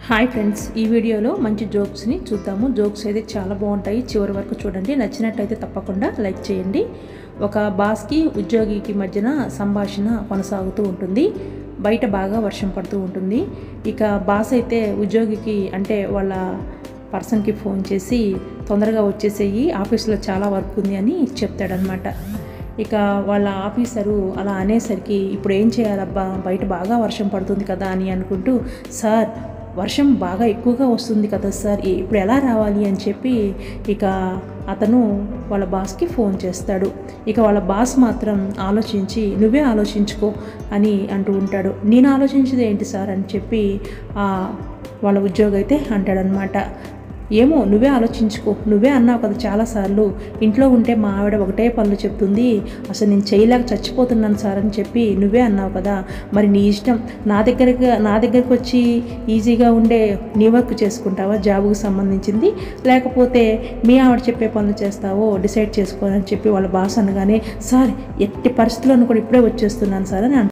Hi friends ఈ వీడియోలో మంచి జోక్స్ని చూద్దాము జోక్స్ అయితే చాలా బాగుంటాయి చివరి వరకు చూడండి నచ్చినట్టయితే తప్పకుండా లైక్ చేయండి ఒక బాస్కి ఉద్యోగికి మధ్యన సంభాషణ కొనసాగుతూ ఉంటుంది బయట బాగా వర్షం పడుతూ ఉంటుంది ఇక బాస్ అయితే ఉద్యోగికి అంటే వాళ్ళ పర్సన్కి ఫోన్ చేసి తొందరగా వచ్చేసేయి ఆఫీస్లో చాలా వర్క్ ఉంది అని చెప్తాడనమాట ఇక వాళ్ళ ఆఫీసరు అలా అనేసరికి ఇప్పుడు ఏం చేయాలబ్బా బయట బాగా వర్షం పడుతుంది కదా అని అనుకుంటూ సార్ వర్షం బాగా ఎక్కువగా వస్తుంది కదా సార్ ఈ- ఇప్పుడు ఎలా రావాలి అని చెప్పి ఇక అతను వాళ్ళ బాస్కి ఫోన్ చేస్తాడు ఇక వాళ్ళ బాస్ మాత్రం ఆలోచించి నువ్వే ఆలోచించుకో అని అంటూ ఉంటాడు నేను ఆలోచించేది ఏంటి సార్ అని చెప్పి ఆ వాళ్ళ ఉద్యోగి అయితే అంటాడనమాట ఏమో నువ్వే ఆలోచించుకో నువ్వే అన్నావు కదా చాలాసార్లు ఇంట్లో ఉంటే మా ఆవిడ ఒకటే పనులు చెప్తుంది అసలు నేను చేయలేక చచ్చిపోతున్నాను సార్ అని చెప్పి నువ్వే అన్నావు కదా మరి నీ ఇష్టం నా దగ్గరికి నా దగ్గరికి వచ్చి ఈజీగా ఉండే నీ వర్క్ చేసుకుంటావా జాబుకు సంబంధించింది లేకపోతే మీ ఆవిడ చెప్పే పనులు చేస్తావో డిసైడ్ చేసుకోవాలని చెప్పి వాళ్ళ బాస్ అనగానే సార్ ఎట్టి పరిస్థితుల్లోనూ కూడా ఇప్పుడే వచ్చేస్తున్నాను సార్ అని అంటాడు.